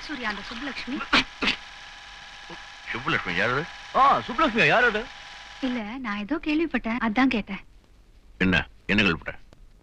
சூர்யா அந்த சுப்புலட்சுமி சுப்புலட்சுமி யாரு ஆ சுப்லட்சுமியா யார் அது இல்ல நான் ஏதோ கேள்விப்பட்டேன் அதான் கேட்டேன் என்ன என்ன கேள்விப்பட்ட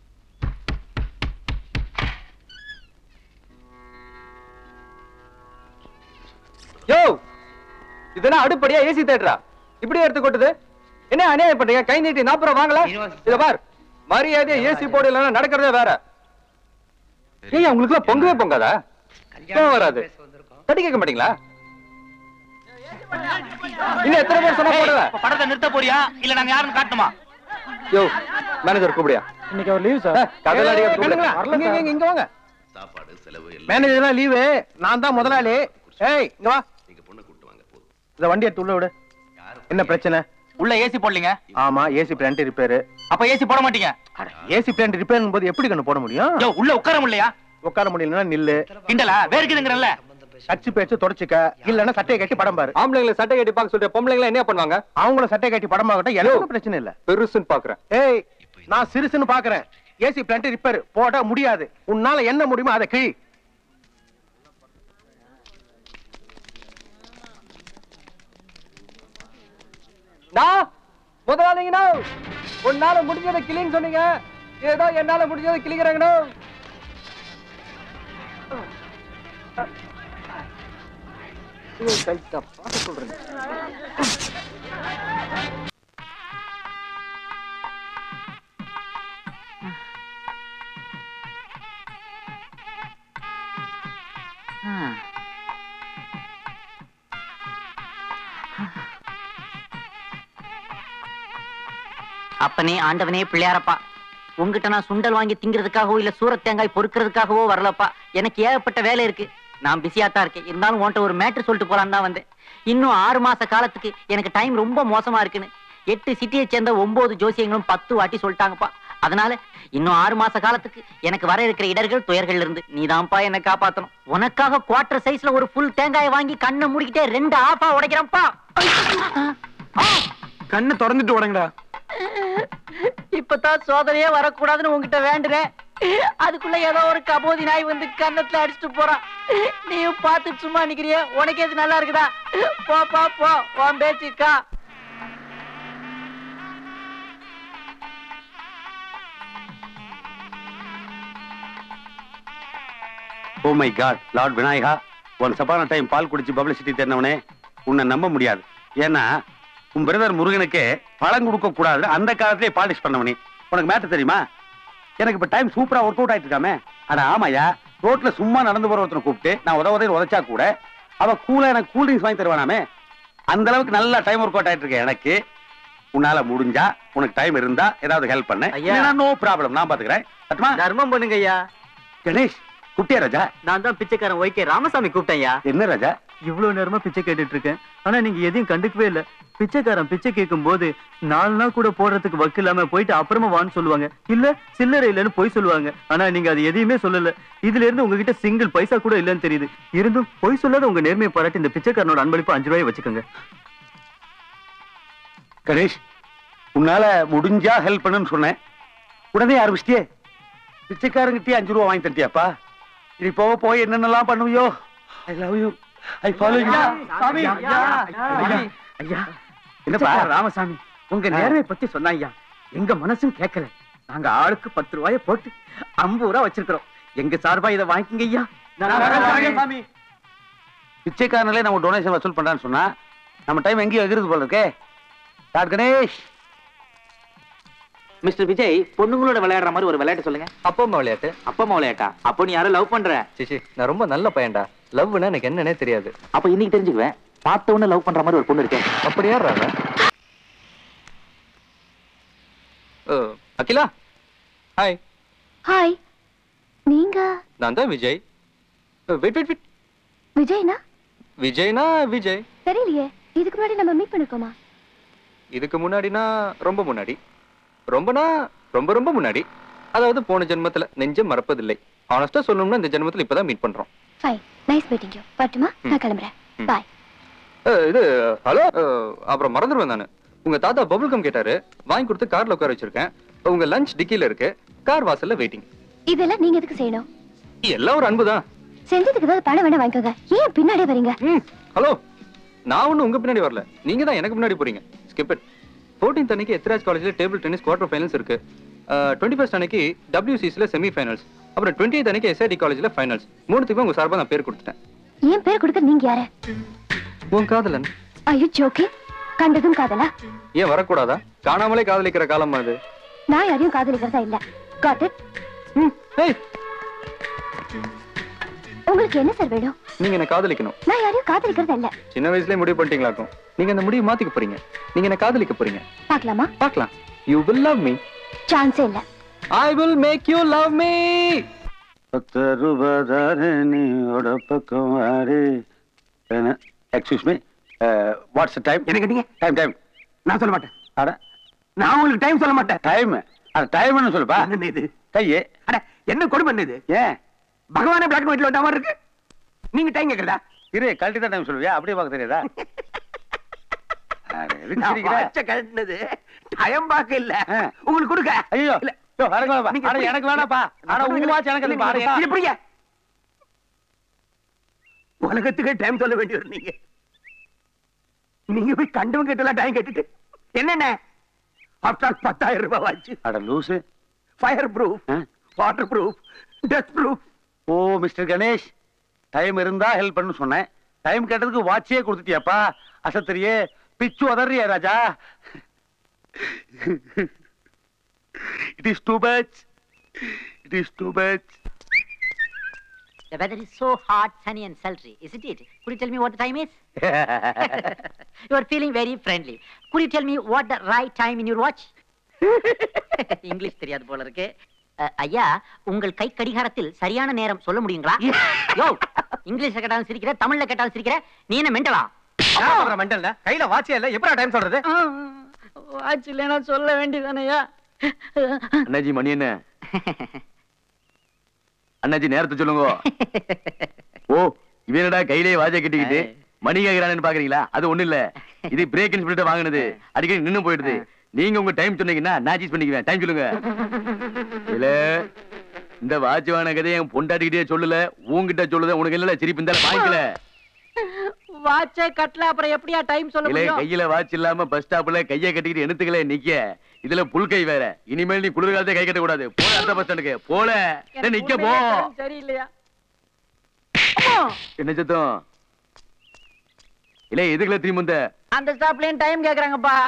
யோ இதெல்லாம் அடுப்படியா ஏசி தேட்டரா இப்படி எடுத்து கொட்டுது என்ன அநியாயம் பண்றீங்க கை நீட்டி நாற்பது ரூபா வாங்கல இத பார் மரியாதையா ஏசி போடு இல்லைன்னா நடக்கிறதே வேற ஏய் உங்களுக்கு எல்லாம் பொங்கவே பொங்காதா கோவம் வராது தட்டி கேட்க மாட்டீங்களா இன்னும் எத்தனை பேர் சொன்னா போடுவேன் இப்ப படத்தை நிறுத்த போறியா இல்ல நாங்க யாருன்னு காட்டுமா யோ மேனேஜர் கூப்பிடியா இன்னைக்கு அவர் லீவ் சார் கதல அடிக்க இங்க இங்க, இங்க வாங்க சாப்பாடு செலவு எல்லாம் மேனேஜர் லீவு நான் தான் முதலாளி ஏய் இங்க வா நீங்க பொண்ணை கூட்டு வாங்க போதும் இந்த வண்டி எடுத்து உள்ள விடு என்ன பிரச்சனை உள்ள ஏசி போடலீங்க ஆமா ஏசி பிளான்ட் ரிப்பேர் அப்ப ஏசி போட மாட்டீங்க ஏசி பிளான்ட் ரிப்பேர் போது எப்படி கண்ணு போட முடியும் யோ உள்ள உட்கார முடியலையா உட்கார முடியலன்னா நில்லு கிண்டலா வேர்க்குதுங்கிறல்ல கட்சி பேச்சு தொடச்சுக்க இல்லன்னா சட்டையை கட்டி படம் பாரு ஆம்பளைங்களை சட்டை கட்டி பார்க்க சொல்ற பொம்பளைங்களை என்ன பண்ணுவாங்க அவங்கள சட்டை கட்டி படம் பார்க்கட்டும் எனக்கு பிரச்சனை இல்ல பெருசுன்னு பாக்குறேன் ஏய் நான் சிறுசுன்னு பாக்குறேன் ஏசி பிளான்ட் ரிப்பேர் போட முடியாது உன்னால என்ன முடியுமோ அதை கிழி நான் முதலாளிங்கண்ணா உன்னால முடிஞ்சதை கிளின்னு சொன்னீங்க ஏதோ என்னால முடிஞ்சதை கிளிக்கிறாங்கண்ணா பார்க்க சொல்றேன் அப்பனே ஆண்டவனே பிள்ளையாரப்பா உங்ககிட்ட நான் சுண்டல் வாங்கி திங்கிறதுக்காகவோ இல்ல சூரத் தேங்காய் பொறுக்கிறதுக்காகவோ வரலப்பா எனக்கு ஏகப்பட்ட வேலை இருக்கு நான் பிஸியா தான் இருக்கேன் இருந்தாலும் உன்கிட்ட ஒரு மேட்ரு சொல்லிட்டு போலான்னு தான் வந்தேன் இன்னும் ஆறு மாச காலத்துக்கு எனக்கு டைம் ரொம்ப மோசமா இருக்குன்னு எட்டு சிட்டியை சேர்ந்த ஒன்பது ஜோசியங்களும் பத்து வாட்டி சொல்லிட்டாங்கப்பா அதனால இன்னும் ஆறு மாச காலத்துக்கு எனக்கு வர இருக்கிற இடர்கள் துயர்கள் இருந்து நீதான்ப்பா என்னை காப்பாத்தணும் உனக்காக குவார்டர் சைஸ்ல ஒரு ஃபுல் தேங்காயை வாங்கி கண்ணை முடிக்கிட்டே ரெண்டு ஆஃபா உடைக்கிறேன்ப்பா கண்ணை திறந்துட்டு உடங்கடா இப்பதான் சோதனையே வரக்கூடாதுன்னு உங்ககிட்ட வேண்டுறேன் அதுக்குள்ள ஏதோ ஒரு கபோதி நாய் வந்து கன்னத்துல அடிச்சுட்டு போறான் நீயும் பார்த்து சும்மா நிக்கிறிய உனக்கு எது நல்லா இருக்குதா போ போ போ உன் பேச்சுக்கா oh my God lord Vinayaka one சப்பான டைம் பால் குடிச்சு பப்ளிசிட்டி தெரிஞ்சவனே உன்னை நம்ப முடியாது ஏன்னா உன் பிரதர் முருகனுக்கு பழம் கொடுக்க கூடாது அந்த காலத்திலே பாலிஷ் பண்ணவனே உனக்கு மேட்டர் தெரியுமா எனக்கு இப்ப டைம் சூப்பரா ஒர்க் அவுட் ஆயிட்டு இருக்காமே அட ஆமாயா ரோட்ல சும்மா நடந்து போற ஒருத்தனை கூப்பிட்டு நான் உதவ உதவி உதைச்சா கூட அவ கூலா எனக்கு கூல் ட்ரிங்க்ஸ் வாங்கி தருவானாமே அந்த அளவுக்கு நல்லா டைம் ஒர்க் அவுட் ஆயிட்டு இருக்கேன் எனக்கு உன்னால முடிஞ்சா உனக்கு டைம் இருந்தா ஏதாவது ஹெல்ப் பண்ண ஐயா. நோ ப்ராப்ளம் நான் பாத்துக்கிறேன் பட்டுமா தர்மம் பண்ணுங்க ஐயா கணேஷ் குட்டியா ராஜா நான் தான் பிச்சைக்காரன் ஒய்கே ராமசாமி கூப்பிட்டேன்யா என்ன ராஜா இவ்வளவு நேரமா பிச்சை கேட்டுட்டு இருக்கேன் ஆனா நீங்க எதையும் கண்டுக்கவே இல்ல பிச்சைக்காரன் பிச்சை கேட்கும் போது நாலு நாள் கூட போடுறதுக்கு வக்கு இல்லாம போயிட்டு அப்புறமா வான்னு சொல்லுவாங்க இல்ல சில்லறை இல்லைன்னு பொய் சொல்லுவாங்க ஆனா நீங்க அது எதையுமே சொல்லல இதுல இருந்து உங்ககிட்ட சிங்கிள் பைசா கூட இல்லைன்னு தெரியுது இருந்தும் பொய் சொல்லாத உங்க நேர்மையை பாராட்டி இந்த பிச்சைக்காரனோட அன்பளிப்பு அஞ்சு ரூபாய் வச்சுக்கோங்க கணேஷ் உன்னால முடிஞ்சா ஹெல்ப் பண்ணுன்னு சொன்னேன் உடனே ஆரம்பிச்சிட்டியே பிச்சைக்காரங்கிட்டே அஞ்சு ரூபா வாங்கி தட்டியாப்பா இனி போக போய் என்னென்னலாம் பண்ணுவியோ I love you I follow you ஐயா என்னப்பா ராமசாமி உங்க நேர்மையை பத்தி சொன்னா ஐயா எங்க மனசும் கேட்கல நாங்க ஆளுக்கு பத்து ரூபாய போட்டு ஐம்பது ரூபா வச்சிருக்கிறோம் எங்க சார்பா இதை வாங்கிக்கங்க ஐயா பிச்சைக்காரங்களே நம்ம டொனேஷன் வசூல் பண்றான்னு சொன்னா நம்ம டைம் எங்கேயோ எகிருது போல இருக்கே டாட் கணேஷ் மிஸ்டர் விஜய் பொண்ணுங்களோட விளையாடுற மாதிரி ஒரு விளையாட்டு சொல்லுங்க அப்பா அம்மா விளையாட்டு அப்பா அம்மா விளையாட்டா அப்போ நீ யாரும் லவ் பண்ற சிச்சி நான் ரொம்ப நல்ல பையன்டா லவ்னா எனக்கு என்னன்னே தெரியாது அப்ப இன்னைக்கு தெரிஞ்சுக்குவேன் பார்த்த உடனே லவ் பண்ற மாதிரி ஒரு பொண்ணு இருக்கேன் அப்படி யார் அகிலா ஹாய் ஹாய் நீங்க நான் தான் விஜய் வெயிட் வெயிட் வெயிட் விஜய்னா விஜய்னா விஜய் தெரியலையே இதுக்கு முன்னாடி நம்ம மீட் பண்ணிருக்கோமா இதுக்கு முன்னாடினா ரொம்ப முன்னாடி ரொம்பனா ரொம்ப ரொம்ப முன்னாடி அதாவது போன ஜென்மத்துல நெஞ்சம் மறப்பதில்லை ஆனஸ்டா சொல்லணும்னா இந்த ஜென்மத்துல இப்பதான் மீட் பண்றோம் ஃபைன் நைஸ் மீட்டிங் யூ பட்டுமா நான் கிளம்புறேன் ம். பாய் அஹ், இது ஹலோ அப்புறம் மறந்துடுவேன் நானு உங்க தாத்தா பபுள் கம் கேட்டாரு வாங்கி கொடுத்து கார்ல உட்கார வச்சிருக்கேன் உங்க லஞ்ச் டிக்கில இருக்கு கார் வாசல்ல வெயிட்டிங் இதெல்லாம் நீங்க எதுக்கு செய்யணும் எல்லாம் ஒரு அன்புதான் செஞ்சதுக்கு ஏதாவது பணம் வேணா வாங்கிக்கோங்க ஏன் பின்னாடியே வரீங்க ம் ஹலோ நான் ஒன்றும் உங்க பின்னாடி வரல நீங்க தான் எனக்கு முன்னாடி போறீங்க ஸ்கிப் இட் ஃபோர்டீன்த் அன்னைக்கு எத்ராஜ் காலேஜ்ல டேபிள் டென்னிஸ் குவார்டர் ஃபைனல்ஸ் இருக்கு டுவெண்ட்டி ஃபர்ஸ்ட் அன்னைக்கு டபிள்யூசிசியில் செமி ஃபைனல்ஸ் அப்புறம் டுவெண்ட்டி அன்னைக்கு எஸ்ஐடி காலேஜ்ல ஃபைனல்ஸ் மூணுத்துக்குமே உங்க சார்பா நான் பேர் கொடுத்துட்டேன் ஏன் பேர் கொடுக்க நீங்க யாரு உன் காதலன் ஐயோ ஜோக்கி கண்டதும் காதலா ஏன் வரக்கூடாதா காணாமலே காதலிக்கிற காலம் அது நான் யாரையும் காதலிக்கிறதா இல்ல காட் இட் ம் ஏய் உங்களுக்கு என்ன சார் வேணும் நீங்க என்ன காதலிக்கணும் நான் யாரையும் காதலிக்கிறதா இல்ல சின்ன வயசுலயே முடிவு பண்ணிட்டீங்களாக்கும் நீங்க அந்த முடிவு மாத்திக்க போறீங்க நீங்க என்ன காதலிக்க போறீங்க பார்க்கலாமா பார்க்கலாம் யூ வில் லவ் மீ சான்ஸே இல்ல I will make you love me பத்து ரூபாதாரணியோட பக்கம் வாரு எக்ஸ்கியூஸ் மீ வாட்ஸ் டைம் என்ன கேட்டீங்க டைம் டைம் நான் சொல்ல மாட்டேன் அட நான் உங்களுக்கு டைம் சொல்ல மாட்டேன் டைம் அட டைம்னு சொல்லுப்பா என்ன இது கையே அட என்ன கொடுமை என்ன இது ஏன் பகவானே பிளாக் அண்ட் ஒயிட்ல வந்த மாதிரி இருக்கு நீங்க டைம் கேக்குறதா இரு கழட்டி தான் டைம் சொல்லுவியா அப்படியே பார்க்க தெரியாதா அட, எதுக்கு நான் சிரிக்கிற? வாட்ச கழட்டினது டைம் பார்க்க இல்ல ஆ. உங்களுக்கு கொடுக்க ஐயோ இல்ல. யோ, எனக்கு வேணாம்ப்பா. நீங்க அட, எப்படி- எனக்கு வேணாப்பா ஆனா உங்க வாட்ச் எனக்கு இல்ல, பாருங்க இது எப்படிங்க உலகத்துக்கு டைம் சொல்ல வேண்டியவர் நீங்க நீங்க போய் கண்டவங்க கிட்ட எல்லாம் டைம் கேட்டுட்டு என்னென்ன ஆஃப்டர் பத்தாயிரம் ரூபாய் வாட்ச் அட லூசு ஃபயர் ப்ரூஃப் ஆ? Water proof dust proof oh mister Ganesh time இருந்தா ஹெல்ப் பண்ணு சொன்னேன் டைம் கேட்டதுக்கு வாட்சே கொடுத்துட்டியாப்பா அசத்திரியே பிச்சு உதறியா ராஜா it is too much it is too much The weather is so hot, sunny and sultry, isn't it? Could you tell me what the time is? you are feeling very friendly. Could you tell me what the right time in your watch? English தெரியாது போல இருக்கு அஹ், ஐயா உங்கள் கை கடிகாரத்தில் சரியான நேரம் சொல்ல முடியுங்களா யோ இங்கிலீஷ்ல கேட்டாலும் சிரிக்கிற தமிழ்ல கேட்டாலும் சிரிக்கிற நீ என்ன மெண்டலா மெண்டல்ல கையில வாட்சே இல்ல எப்படா டைம் சொல்றது வாட்ச் இல்லைன்னா சொல்ல வேண்டியதானயா அண்ணாஜி மணி என்ன அண்ணாஜி நேரத்தை சொல்லுங்க ஓ இவனடா கையிலே வாஜை கட்டிக்கிட்டு மணி கேக்குறானு பாக்குறீங்களா அது ஒண்ணு இல்ல இது பிரேக் இன்ஸ்பிரிட்ட வாங்குனது அடிக்கடி நின்னு போயிடுது நீங்க உங்க டைம் சொன்னீங்கன்னா நான் சீஸ் பண்ணிக்குவேன் டைம் சொல்லுங்க இல்ல இந்த வாட்ச் வாங்கின கதையை என் பொண்டாட்டிக்கிட்டே சொல்லல உன்கிட்ட சொல்லுத உனக்கு இல்ல சிரிப்பு இந்த வாங்கிக்கல வாட்சை கட்டல அப்புறம் எப்படியா டைம் சொல்ல இல்ல முடியும் கையில வாட்ச் இல்லாம பஸ் ஸ்டாப்ல கைய கட்டிக்கிட்டு எணுத்துக்கல நிக்க இதுல புல் கை வேற இனிமேல் நீ குளிர்காலத்தை கை கட்ட கூடாது போல அடுத்த பஸ் ஸ்டாண்டுக்கு போல டேய், நிக்க போ சரியில்லையா என்ன சத்தம் இல்ல எதுக்குல திரும்பி வந்த அந்த ஸ்டாப்லயும் டைம் கேக்குறாங்கப்பா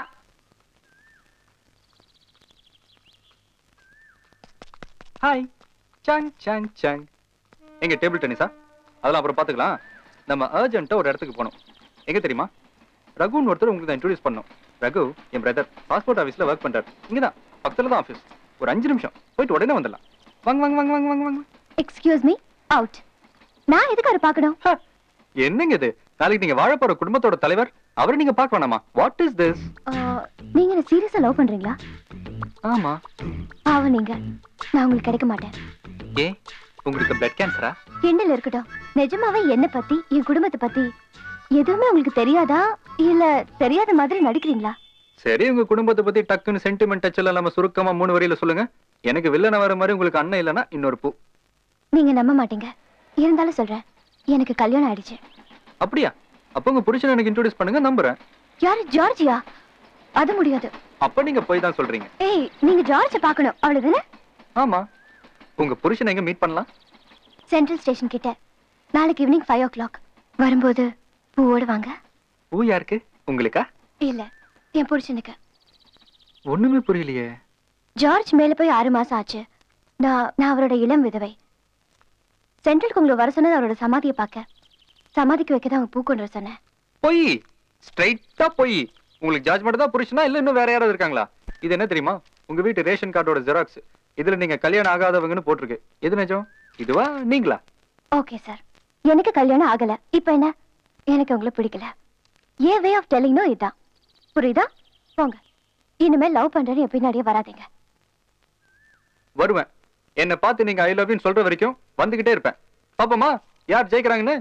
ஹாய் சங் சங் சங் எங்க டேபிள் டென்னிஸா அதெல்லாம் அப்புறம் பாத்துக்கலாம் நம்ம அர்ஜென்ட்டா ஒரு இடத்துக்கு போகணும் எங்க தெரியுமா ரகுன்னு ஒருத்தர் உங்களுக்கு நான் இன்ட்ரோடியூஸ் பண்ணோம் ரகு என் பிரதர் பாஸ்போர்ட் ஆஃபீஸ்ல ஒர்க் பண்றாரு இங்கதான் பக்கத்துல தான் ஆஃபீஸ் ஒரு அஞ்சு நிமிஷம் போயிட்டு உடனே வந்துடலாம் வாங்க வாங்க வாங்க வாங்க வாங்க வாங்க எக்ஸ்கியூஸ் மீ அவுட் நான் எதுக்கு அவரை பார்க்கணும் ஹ, என்னங்க இது நாளைக்கு நீங்க வாழ போற குடும்பத்தோட தலைவர் அவரை நீங்க பார்க்க வேணாமா வாட் இஸ் திஸ் ஆ, நீங்க என்ன சீரியஸா லவ் பண்றீங்களா ஆமா பாவம் நீங்க நான் உங்களுக்கு கிடைக்க மாட்டேன் ஏ உங்களுக்கு பிளட் கேன்சரா கிண்டல் இருக்கட்டும் நிஜமாவே என்ன பத்தி என் குடும்பத்தை பத்தி எதுவுமே உங்களுக்கு தெரியாதா இல்ல தெரியாத மாதிரி நடிக்கிறீங்களா சரி உங்க குடும்பத்தை பத்தி டக்குன்னு சென்டிமெண்ட் டச் இல்லாம சுருக்கமா மூணு வரியில சொல்லுங்க எனக்கு வில்லன வர மாதிரி உங்களுக்கு அண்ணன் இல்லைன்னா இன்னொரு பூ நீங்க நம்ப மாட்டீங்க இருந்தாலும் சொல்றேன் எனக்கு கல்யாணம் ஆயிடுச்சு அப்படியா அப்ப உங்க புருஷனை எனக்கு இன்ட்ரோடியூஸ் பண்ணுங்க நம்புறேன் யாரு ஜார்ஜியா அது முடியாது அப்ப நீங்க போய் தான் சொல்றீங்க ஏய் நீங்க ஜார்ஜ பார்க்கணும் அவ்வளவுதானே ஆமா உங்க புருஷனை எங்க மீட் பண்ணலாம் சென்ட்ரல் ஸ்டேஷன் கிட்ட நாளைக்கு ஈவினிங் ஃபைவ் ஓ கிளாக் வரும்போது பூவோட வாங்க பூ யாருக்கு உங்களுக்கா இல்ல என் புருஷனுக்கு ஒண்ணுமே புரியலையே ஜார்ஜ் மேல போய் ஆறு மாசம் ஆச்சு நான் நான் அவரோட இளம் விதவை சென்ட்ரலுக்கு உங்களை வர சொன்னது அவரோட சமாதியை பார்க்க சமாதிக்கு வைக்க தான் அவங்க பூ கொண்டு வர சொன்னேன் பொய் ஸ்ட்ரைட்டா பொய் உங்களுக்கு ஜார்ஜ் மட்டும் தான் புருஷனா இல்ல இன்னும் வேற யாராவது இருக்காங்களா இது என்ன தெரியுமா உங்க வீட்டு ரேஷன் கார்டோட ஜெராக்ஸ் இதுல நீங்க கல்யாணம் ஆகாதவங்கன்னு போட்டிருக்கு எது நிஜம் இதுவா நீங்களா ஓகே சார் எனக்கு கல்யாணம் ஆகல இப்போ என்ன எனக்கு உங்களை பிடிக்கல ஏன் வே ஆஃப் டெல்லிங்னோ இதுதான் புரியுதா போங்க இனிமேல் லவ் பண்றேன்னு என் பின்னாடியே வராதீங்க வருவேன் என்ன பார்த்து நீங்க ஐ லவ் யூ சொல்ற வரைக்கும் வந்துகிட்டே இருப்பேன் பாப்போமா யார் ஜெயிக்கிறாங்கன்னு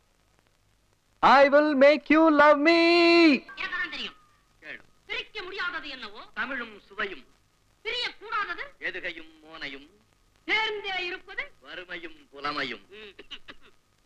I will make you love me தெரியும் பிரிக்க முடியாதது என்னவோ தமிழும் சுவையும் பிரிய கூடாதது எதுகையும் மோனையும் சேர்ந்தே இருப்பது வறுமையும் புலமையும்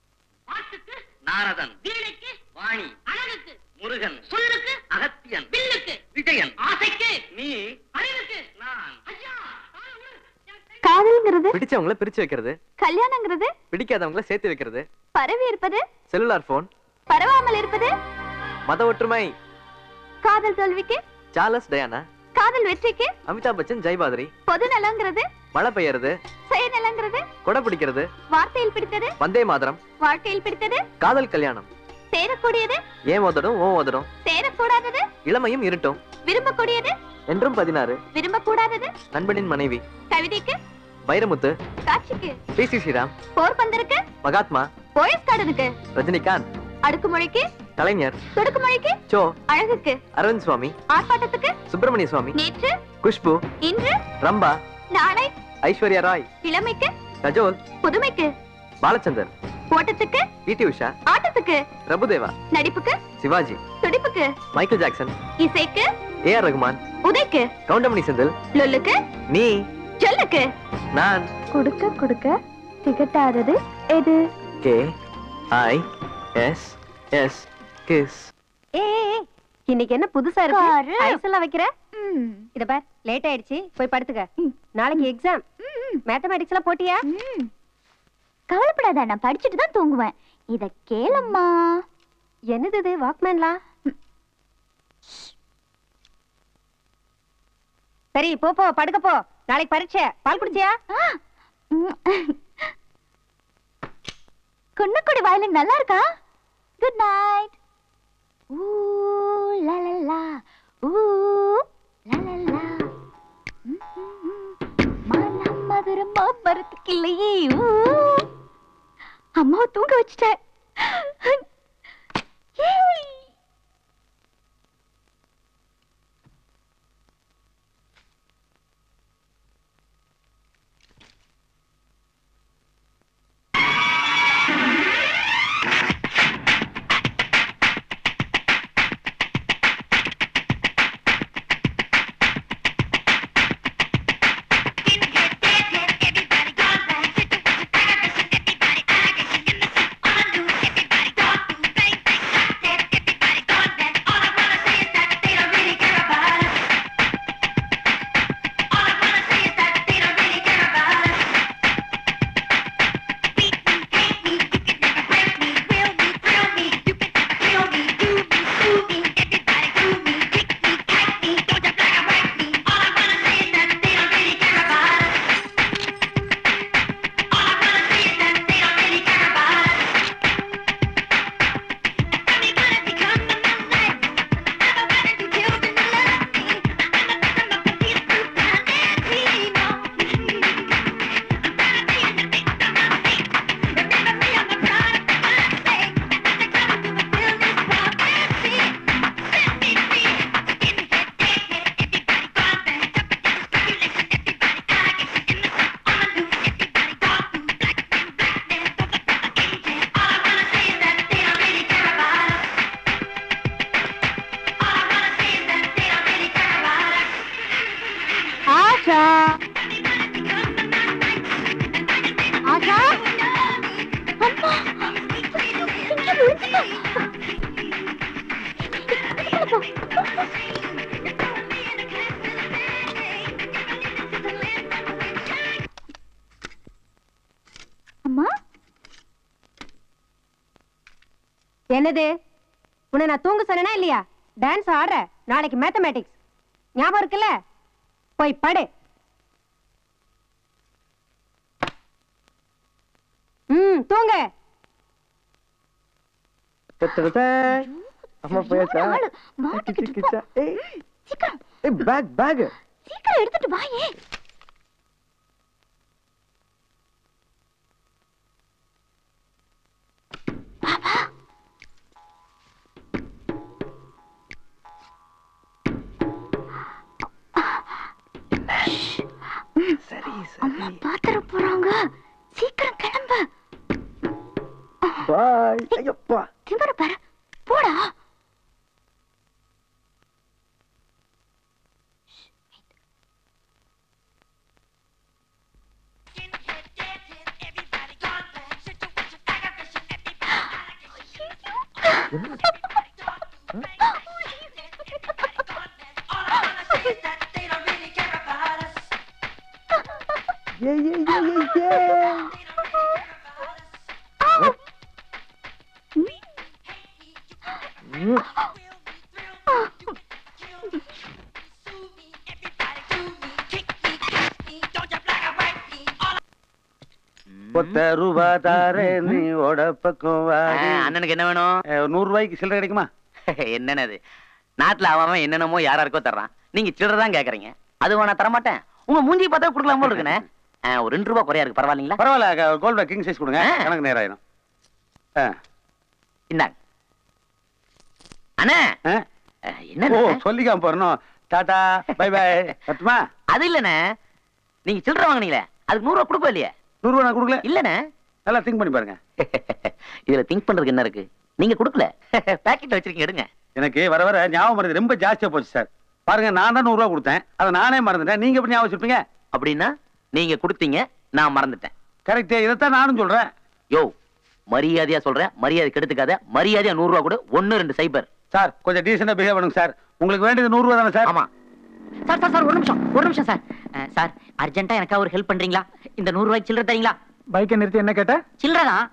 பாட்டுக்கு நாரதன் வீணைக்கு வாணி அழகுக்கு முருகன் சொல்லுக்கு அகத்தியன் வில்லுக்கு விஜயன் ஆசைக்கு நீ அறிவுக்கு நான் ஐயா காதல்ங்கிறது பிடிச்சவங்கள பிரிச்சு வைக்கிறது கல்யாணங்கிறது பிடிக்காதவங்கள சேர்த்து வைக்கிறது பரவி இருப்பது செல்லுலார் போன் பரவாமல் இருப்பது மத ஒற்றுமை காதல் தோல்விக்கு சார்லஸ் டயானா காதல் வெற்றிக்கு அமிதாப் பச்சன் ஜெயபாதிரி பொது நலங்கிறது மழை பெய்யறது சுயநலங்கிறது கொடை பிடிக்கிறது வார்த்தையில் பிடித்தது வந்தே மாதரம் வாழ்க்கையில் பிடித்தது காதல் கல்யாணம் சேரக்கூடியது ஏன் உதடும் ஓ உதடும் சேரக்கூடாதது இளமையும் இருட்டும் விரும்பக்கூடியது என்றும் பதினாறு விரும்பக்கூடாதது நண்பனின் மனைவி கவிதைக்கு வைரமுத்து காட்சிக்கு பி சி ஸ்ரீராம் போர்பந்தருக்கு மகாத்மா போயஸ் கார்டனுக்கு ரஜினிகாந்த் அடுக்குமொழிக்கு கலைஞர் தொடுக்குமொழிக்கு சோ அழகுக்கு அரவிந்த் சுவாமி ஆர்ப்பாட்டத்துக்கு சுப்பிரமணிய சுவாமி நேற்று குஷ்பு இன்று ரம்பா நாளை ஐஸ்வர்யா ராய் இளமைக்கு கஜோல் புதுமைக்கு பாலச்சந்தர் ஓட்டத்துக்கு பிடி உஷா ஆட்டத்துக்கு பிரபுதேவா நடிப்புக்கு சிவாஜி துடிப்புக்கு மைக்கேல் ஜாக்சன் இசைக்கு ஏ ஆர் ரகுமான் உதைக்கு கவுண்டமணி செந்தில் லொல்லுக்கு நீ சொல்லுக்கு நான் கொடுக்க கொடுக்க திகட்டாதது எது K I S S kiss ஏ இன்னைக்கு என்ன புதுசா இருக்கு காரு. ஐஸ் எல்லாம் வைக்கிற இத பார் லேட் ஆயிடுச்சு போய் படுத்துக்க நாளைக்கு எக்ஸாம் மேத்தமேட்டிக்ஸ் எல்லாம் போட்டியா கவலைப்படாத நான் படிச்சுட்டு தான் தூங்குவேன் இத கேளம்மா என்னது இது வாக்மேன்லா சரி போ போ படுக்க போ நாளைக்கு பரீட்சை பால் குடிச்சியா குன்னக்குடி வயலின் நல்லா இருக்கா குட் நைட் ஊ லா லா லா ஊ லா லா லா ம், ம், ம். மனம் மதுரம் மாமரத்துக்கு இல்லையே ஊ அம்மாவை தூங்க வச்சுட்டேன் ஏய். ஆஷா ஆஷா அம்மா இங்க விழுந்துட்டா. அம்மா என்னது உன்னை நான் தூங்க சொன்னேனா இல்லையா டான்ஸ் ஆடுற நாளைக்கு மேத்தமேட்டிக்ஸ் ஞாபகம் இருக்குல்ல போய் படு ம் தூங்க அம்மா போயாச்சா ஆளு மாட்டிக்கிட்டு போ. ஏய் சீக்கிரம் ஏய் பேக் பேக் சீக்கிரம் எடுத்துட்டு வாயே பாபா சரி அம்மா பாத்திர போறாங்க சீக்கிரம் கிளம்பு பாய் ஐயப்பா திமிர பாரு போடா ஒத்த ரூபா தாரே நீ ஓட பக்கம் வாடி. அண்ணனுக்கு என்ன வேணும் அஹ், நூறு ரூபாய்க்கு சில்லறை கிடைக்குமா என்னன்னு அது நாட்டுல அவன் அவன் என்னென்னமோ யாராருக்கோ தர்றான் நீங்க சில்லறை தான் கேக்குறீங்க அது வேணா தரமாட்டேன் உங்க மூஞ்சி பார்த்தா கொடுக்கலாம் போல இருக்குண்ணே ஆ, ஒரு ரெண்டு ரூபா குறையா இருக்கு பரவாயில்லைங்களா பரவாயில்ல கோல்டு கிங் சைஸ் கொடுங்க ஆ. கணக்கு நேரம் ஆயிடும் ஆ. இந்தாங்க அண்ணே ஆ? ஆ, ஓ என்ன சொல்லிக்காம போறணும் டாடா பை பை கட்டுமா அது இல்லண்ணே நீங்க சில்லறை வாங்குனீங்களே அதுக்கு நூறு ரூபா கொடுப்போம் இல்லையா நூறு ரூபா நான் கொடுக்கல இல்லண்ணே நல்லா திங்க் பண்ணி பாருங்க இதுல திங்க் பண்றதுக்கு என்ன இருக்கு நீங்க கொடுக்கல பாக்கெட்ல வச்சிருக்கீங்க எடுங்க எனக்கு வர வர ஞாபகம் மருந்து ரொம்ப ஜாஸ்தியா போச்சு சார் பாருங்க நான் தான் நூறு ரூபா கொடுத்தேன் அதை நானே மறந்துட்டேன் நீங்க எப்படி ஞாபகம் வச்சிருப்பீங்க அப்படின்னா நீங்க கொடுத்தீங்க நான் மறந்துட்டேன் கரெக்ட் இதைத்தான் நானும் சொல்றேன் யோ மரியாதையா சொல்றேன் மரியாதை கெடுத்துக்காத மரியாதையா நூறு ரூபா கூட ஒன்னு ரெண்டு சைபர் சார் கொஞ்சம் டீசெண்டா பிஹேவ் பண்ணுங்க சார் உங்களுக்கு வேண்டியது நூறு ரூபா தானே சார் ஆமா சார் சார் சார் ஒரு நிமிஷம் ஒரு நிமிஷம் சார் அஹ், சார் அர்ஜென்ட்டா எனக்கா ஒரு ஹெல்ப் பண்றீங்களா இந்த நூறு ரூபாய்க்கு சில்லறை தரீங்களா பைக்கை நிறுத்தி என்ன கேட்ட சில்லறை தான்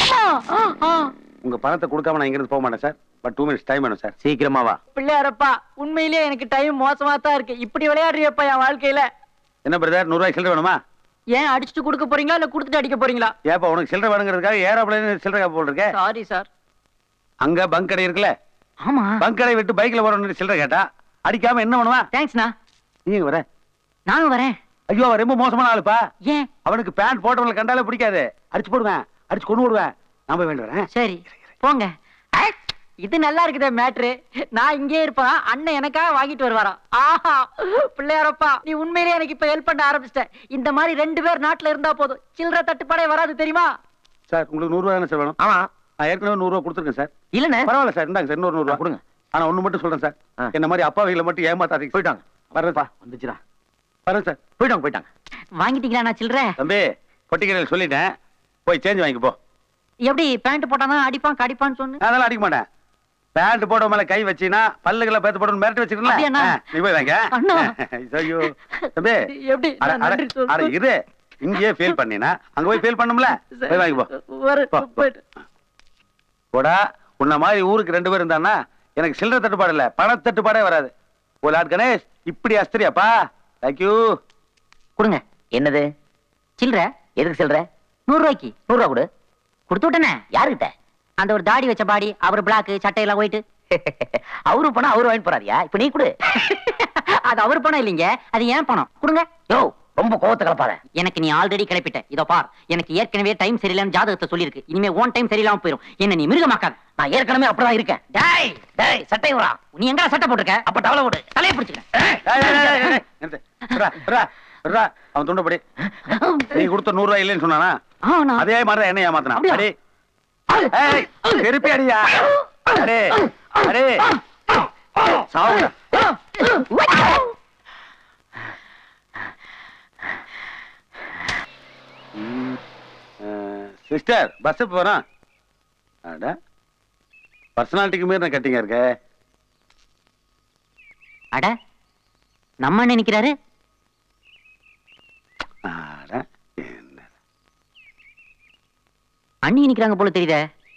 உங்க பணத்தை கொடுக்காம நான் இங்கிருந்து போக மாட்டேன் sir but two minutes time வேணும் சார் சீக்கிரமா வா பிள்ளையாரப்பா உண்மையிலேயே எனக்கு டைம் மோசமா தான் இருக்கு இப்படி விளையாடுறியப்பா என் வாழ்க்கையில என்ன பிரதர் நூறு ரூபாய் சில்லறை வேணுமா ஏன் அடிச்சுட்டு கொடுக்க போறீங்களா இல்ல கொடுத்துட்டு அடிக்க போறீங்களா ஏப்பா உனக்கு சில்லறை வேணுங்கிறதுக்காக ஏரோப்ளேன் சில்லறை போல் இருக்கே சாரி சார் அங்க பங்க் கடை இருக்குல்ல ஆமா பங்க் கடை விட்டு பைக்ல போறவங்க சில்லறை கேட்டா அடிக்காம என்ன பண்ணுவா தேங்க்ஸ்ண்ணா நீங்க வர நானும் வரேன் ஐயோ அவன் ரொம்ப மோசமான ஆளுப்பா ஏன் அவனுக்கு பேண்ட் போட்டவங்களை கண்டாலே பிடிக்காது அடிச்சு போடுவேன் அடிச்சு கொண்டு விடுவேன் நான் போய் வேண்டி வரேன் சரி போங்க ஐ, இது நல்லா இருக்குதே மேட்ரு நான் இங்கே இருப்பேன் அண்ணன் எனக்காக வாங்கிட்டு வருவாராம் ஆஹா பிள்ளையாரப்பா நீ உண்மையிலேயே எனக்கு இப்ப ஹெல்ப் பண்ண ஆரம்பிச்சிட்ட இந்த மாதிரி ரெண்டு பேர் நாட்டுல இருந்தா போதும் சில்லறை தட்டுப்பாடே வராது தெரியுமா சார் உங்களுக்கு நூறு ரூபா தானே சார் வேணும் ஆமா நான் ஏற்கனவே நூறு ரூபா கொடுத்துருக்கேன் சார் இல்லண்ணே பரவாயில்ல சார் இந்தாங்க சார் இன்னொரு நூறு ரூபா கொடுங்க. ஆனா ஒண்ணு மட்டும் சொல்றேன் சார் ஆ. என்ன மாதிரி அப்பாவிகளை மட்டும் ஏமாத்தாதீங்க போயிட்டாங்க வரேன் சார் வந்துச்சுடா வரேன் சார் போயிட்டாங்க போயிட்டாங்க வாங்கிட்டீங்களா நான் சில்லறை தம்பி பொட்டிக்கடையில் சொல்லிட்டேன் போய் சேஞ்ச் வாங்கிக்க போ எப்படி பேண்ட் போட்டானா அடிப்பான் கடிப்பான்னு சொன்னு நான் அதெல்லாம் அடிக்க மாட்டேன் பேண்ட் போட மேல கை வச்சீனா பல்லுகளை பேத்து போடணும் மிரட்டி அப்படியா வச்சிருக்கல அண்ணா? நீ போய் வாங்க அண்ணா. ஐயோ தம்பி எப்படி அட, நான் அட, நன்றி அட, சொல்றேன். இரு இங்கேயே ஃபீல் பண்ணினா அங்க போய் ஃபீல் பண்ணும்ல போய் வாங்கி போ வரு- போ, போ. போயிட்டு போடா உன்ன மாதிரி ஊருக்கு ரெண்டு பேர் இருந்தானா எனக்கு சில்லறை தட்டுப்பாடு இல்ல பண தட்டுப்பாடே வராது ஓ லார்ட் கணேஷ் இப்படி அஸ்திரியாப்பா தேங்க்யூ கொடுங்க என்னது சில்லற எதுக்கு சில்லற நூறு ரூபாய்க்கு நூறு ரூபா கொடு கொடுத்து விட்டனே யாருகிட்ட அந்த ஒரு தாடி வச்ச பாடி அவர் பிளாக் சட்டையெல்லாம் போயிட்டு அவரு பணம் அவரு வாங்கிட்டு போறாரியா இப்ப நீ கொடு அது அவர் பணம் இல்லைங்க அது ஏன் பணம் கொடுங்க யோ ரொம்ப கோவத்தை கலப்பாத எனக்கு நீ ஆல்ரெடி கிளப்பிட்ட இதோ பார் எனக்கு ஏற்கனவே டைம் சரியில்லைன்னு ஜாதகத்தை சொல்லியிருக்கு இனிமே ஓன் டைம் சரியில்லாம போயிடும் என்ன நீ மிருகமாக்காத நான் ஏற்கனவே அப்படிதான் இருக்கேன் டேய் டேய் சட்டை வரா நீ எங்க சட்டை போட்டிருக்க அப்ப டவலை விடு தலையை பிடிச்சிக்கிறேன் அவன் துண்டப்படி நீ கொடுத்த நூறு ரூபாய் இல்லைன்னு சொன்னானா ஆ நான் அதே மாதிரி தான் என்ன ஏமாத்தினா அப்படியா? அடி ஏய், திருப்பி அடியா அடே அடே சாவுடா சிஸ்டர் பஸ் போறான் அட பர்சனாலிட்டிக்கு மீறி நான் கட்டிங்க இருக்க அட நம்ம என்ன நிக்கிறாரு அட என்ன அண்ணி நிக்கிறாங்க போல தெரியுதே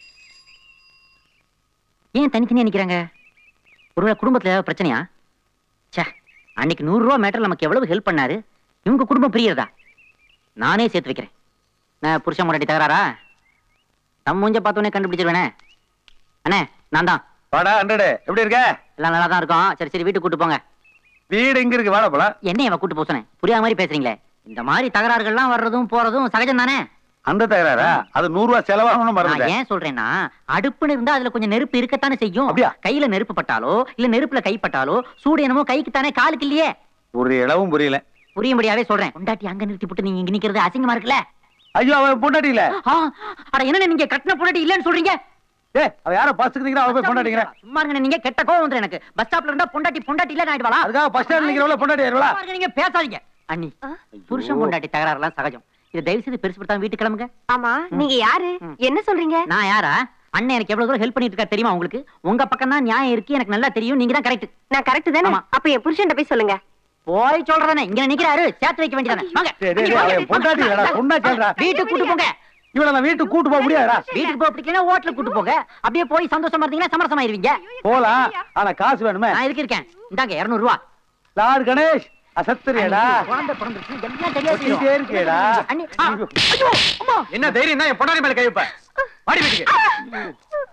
ஏன் தனித்தனியா நிக்கிறாங்க ஒருவேளை குடும்பத்துல ஏதாவது பிரச்சனையா ச்சே அன்னைக்கு நூறு ரூபா மேட்டர் நமக்கு எவ்வளவு ஹெல்ப் பண்ணாரு இவங்க குடும்பம் பிரியறதா நானே சேர்த்து வைக்கிறேன் நான் புருஷன் முன்னாடி தகராறா நம்ம மூஞ்ச பார்த்தோன்னே கண்டுபிடிச்சிருவேனே அண்ணே நான் தான் வாடா ஹண்ட்ரடு எப்படி இருக்க எல்லாம் நல்லா தான் இருக்கோம் சரி சரி வீட்டுக்கு கூட்டு போங்க வீடு எங்க இருக்கு வாடா போலாம் என்ன இவன் கூட்டு போக சொன்னேன் புரியாத மாதிரி பேசுறீங்களே இந்த மாதிரி தகராறுகள்லாம் வர்றதும் போறதும் சகஜம் தானே அந்த தகராறா அது நூறு ரூபாய் செலவாகணும் நான் மறந்துட்டேன் ஏன் சொல்றேன்னா அடுப்புன்னு இருந்தா அதுல கொஞ்சம் நெருப்பு இருக்கத்தானே செய்யும் அப்படியா? கையில நெருப்பு பட்டாலோ இல்ல நெருப்புல கைப்பட்டாலோ சூடு என்னமோ கைக்கு தானே காலுக்கு இல்லையே ஒரு இளவும் புரியல புரியும்படியாவே சொல்றேன் கொண்டாட்டி அங்க நிறுத்தி போட்டு நீங்க இங்க நிக்கிறது அசிங்கமா இருக்குல்ல ஐயோ அவன் பொண்டாட்டி இல்ல ஆ, அட என்ன நீங்க கட்டின பொண்டாட்டி இல்லன்னு சொல்றீங்க ஏ அவ யார பஸ்ஸுக்கு நிக்கிறா அவ போய் பொண்டாட்டிங்கிற சும்மா இருங்க நீங்க கெட்ட கோவம் வந்துரும் எனக்கு பஸ் ஸ்டாப்ல இருந்தா பொண்டாட்டி பொண்டாட்டி இல்ல ஆயிடுவாளா அதுக்காக பஸ் ஸ்டாண்ட் நிக்கிறவள பொண்டாட்டி ஆயிருவளா சும்மா இருங்க, நீங்க பேசாதீங்க அண்ணி புருஷன் பொண்டாட்டி தகராறுலாம் சகஜம் இது தயவு செய்து பெருசு படுத்தாம வீட்டுக்கு கிளம்புங்க ஆமா நீங்க யாரு என்ன சொல்றீங்க நான் யாரா அண்ணன் எனக்கு எவ்வளவு தூரம் ஹெல்ப் பண்ணிட்டு இருக்கா தெரியுமா உங்களுக்கு உங்க பக்கம் தான் நியாயம் இருக்கு எனக்கு நல்லா தெரியும் நீங்க தான் கரெக்ட் நான் கரெக்ட் தானே ஆமா. அப்ப என் புருஷன் போய் சொல்லுங்க போய் சொல்றதானே இங்க நிக்கிறாரு சேர்த்து வைக்க வேண்டியதானே வாங்க டேய், டேய், டேய், அவன் பொண்டாட்டி இல்லடா, சொன்னா கேளுடா. வீட்டுக்கு கூட்டு போங்க இவளை நான் வீட்டுக்கு கூட்டு போக முடியாதா வீட்டுக்கு போக பிடிக்கலன்னா ஹோட்டலுக்கு கூட்டு போங்க அப்படியே போய் சந்தோஷமா இருந்தீங்கன்னா சமரசமாயிருவீங்க போலாம் ஆனா காசு வேணுமே நான் இதுக்கு இருக்கேன் இந்தாங்க இருநூறு ரூபா லார்ட் கணேஷ் அசத்துறியடா குழந்தை பிறந்துருச்சு எல்லாம் சரியா ஒட்டிக்கிட்டே செய்யும். இருக்கேடா அண்ணி, ஆ, ஐயோ, அம்மா. என்ன தைரியம் தான் என் பொண்டாடி மேல கை வைப்ப வாடி வீட்டுக்கு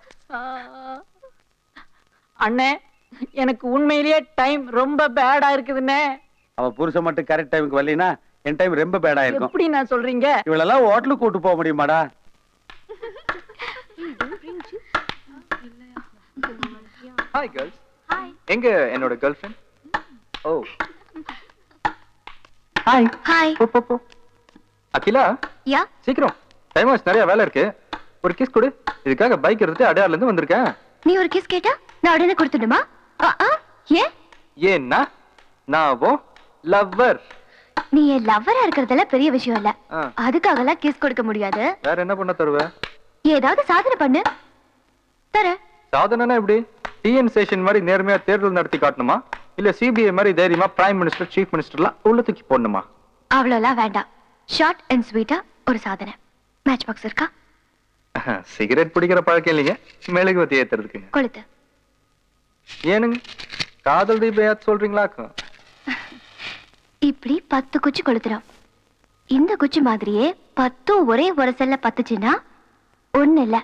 அண்ணே எனக்கு உண்மையிலேயே டைம் ரொம்ப பேடா இருக்குதுண்ணே அவ புருஷன் மட்டும் கரெக்ட் டைமுக்கு வரலைன்னா என் டைம் ரொம்ப பேடா இருக்கும் எப்படி நான் சொல்றீங்க இவளெல்லாம் ஹோட்டலுக்கு கூட்டு போக முடியுமாடா ஹாய் கேர்ள்ஸ் எங்க என்னோட girlfriend oh hi hi போ போ போ அகிலா யா சீக்கிரம் டைம் ஆச்சு நிறைய வேலை இருக்கு ஒரு கிஸ் கொடு இதுக்காக பைக் எடுத்து அடையார்ல இருந்து வந்திருக்கேன் நீ ஒரு கிஸ் கேட்டா நான் உடனே கொடுத்துடுமா ஆ, ஆ, ஏன் ஏன்னா நான் ஓ லவ்வர் நீ என் லவ்வரா இருக்கிறதுல பெரிய விஷயம் இல்ல ஆ. அதுக்காகலாம் கிஸ் கொடுக்க முடியாது வேற என்ன பண்ண தருவ ஏதாவது சாதனை பண்ணு தர சாதனைனா எப்படி டிஎன் ஸ்டேஷன் மாதிரி நேர்மையா தேர்தல் நடத்தி காட்டணுமா இல்ல சிபிஐ மாதிரி தைரியமா பிரைம் மினிஸ்டர் சீஃப் மினிஸ்டர்லாம் உள்ள தூக்கி போடணுமா அவ்வளோலாம் வேண்டாம் ஷார்ட் அண்ட் ஸ்வீட்டா ஒரு சாதனை மேட்ச் பாக்ஸ் இருக்கா சிகரெட் பிடிக்கிற பழக்கம் இல்லைங்க மெழுகுவத்தி ஏத்துறதுக்குங்க கொளுத்து ஏனுங்க காதல் தீபம் சொல்றீங்களாக்கும் இப்படி பத்து குச்சி கொளுத்துறோம் இந்த குச்சி மாதிரியே பத்தும் ஒரே ஒரு செல்ல பத்துச்சுன்னா ஒண்ணு இல்ல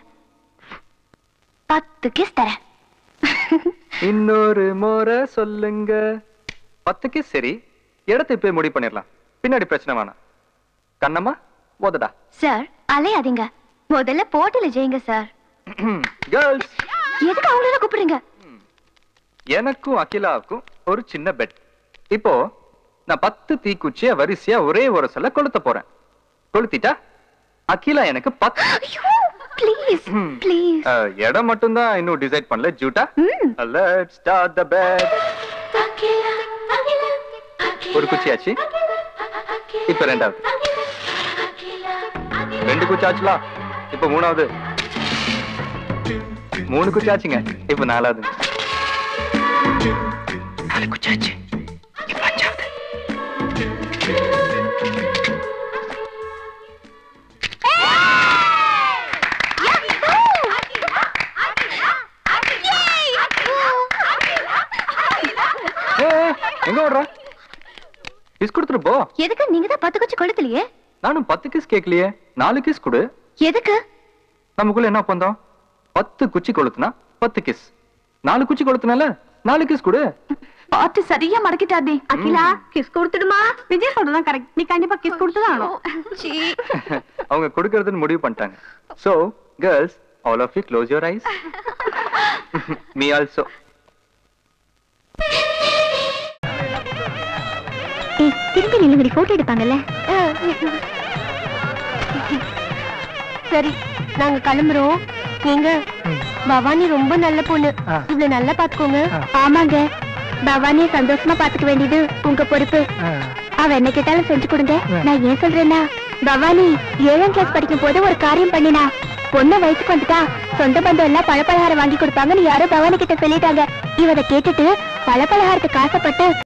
பத்து கிஸ் தரேன் இன்னொரு முறை சொல்லுங்க பத்துக்கு சரி இடத்தை போய் முடிவு பண்ணிடலாம் பின்னாடி பிரச்சனை வேணாம் கண்ணம்மா ஓதடா சார் அலையாதீங்க முதல்ல போட்டியில ஜெயிங்க சார் கேர்ள்ஸ் எதுக்கு அவங்கள கூப்பிடுறீங்க எனக்கும் அகிலாவுக்கும் ஒரு சின்ன பெட் இப்போ நான் பத்து தீக்குச்சிய வரிசையா ஒரே ஒரு சொல்ல கொளுத்த போறேன் கொளுத்திட்டா அகிலா எனக்கு பத்து ப்ளீஸ் ப்ளீஸ் அஹ், இடம் மட்டும்தான் இன்னும் டிசைட் பண்ணல ஜூட்டா ம் லெட்ஸ் ஸ்டார்ட் த பெட் ஒரு குச்சி ஆச்சு இப்ப ரெண்டாவது ரெண்டு குச்சி ஆச்சுலா இப்ப மூணாவது மூணு குச்சி ஆச்சுங்க இப்ப நாலாவது நாலு குச்சி ஆச்சு இப்ப அஞ்சாவது ஏய், ஏய், எங்க ஓடுற கிஸ் கொடுத்துட்டு போ எதுக்கு நீங்க தான் பத்து குச்சி கொளுத்தலையே நானும் பத்து கிஸ் கேட்கலையே நாலு கிஸ் கொடு எதுக்கு நமக்குள்ள என்ன பந்தம் பத்து குச்சி கொளுத்துனா பத்து கிஸ் நாலு குச்சி கொளுத்துனால நாலு கிஸ் கொடு பார்த்து சரியா மடக்கிட்டாடி அகிலா கிஸ் கொடுத்துடுமா விஜய் சொல்றதான் கரெக்ட் நீ கண்டிப்பா கிஸ் கொடுத்துதான் அவங்க கொடுக்கறதுன்னு முடிவு பண்ணிட்டாங்க so girls all of you close your eyes me also ஏய் திரும்பி நில்லுங்கடி போட்டோ எடுப்பாங்கல்ல சரி நாங்க கிளம்புறோம் ஏங்க பவானி ரொம்ப நல்ல பொண்ணு இவ்வளவு நல்லா பாத்துக்கோங்க ஆமாங்க பவானிய சந்தோஷமா பாத்துக்க வேண்டியது உங்க பொறுப்பு அவ என்ன கேட்டாலும் செஞ்சு கொடுங்க நான் ஏன் சொல்றேன்னா பவானி ஏழாம் கிளாஸ் படிக்கும் போது ஒரு காரியம் பண்ணினா பொண்ணு வயசுக்கு வந்துட்டா சொந்த பந்தம் எல்லாம் பழப்பலகாரம் வாங்கி கொடுப்பாங்கன்னு யாரோ பவானி கிட்ட சொல்லிட்டாங்க இவ அதை கேட்டுட்டு பழப்பலகாரத்துக்கு ஆசைப்பட்டு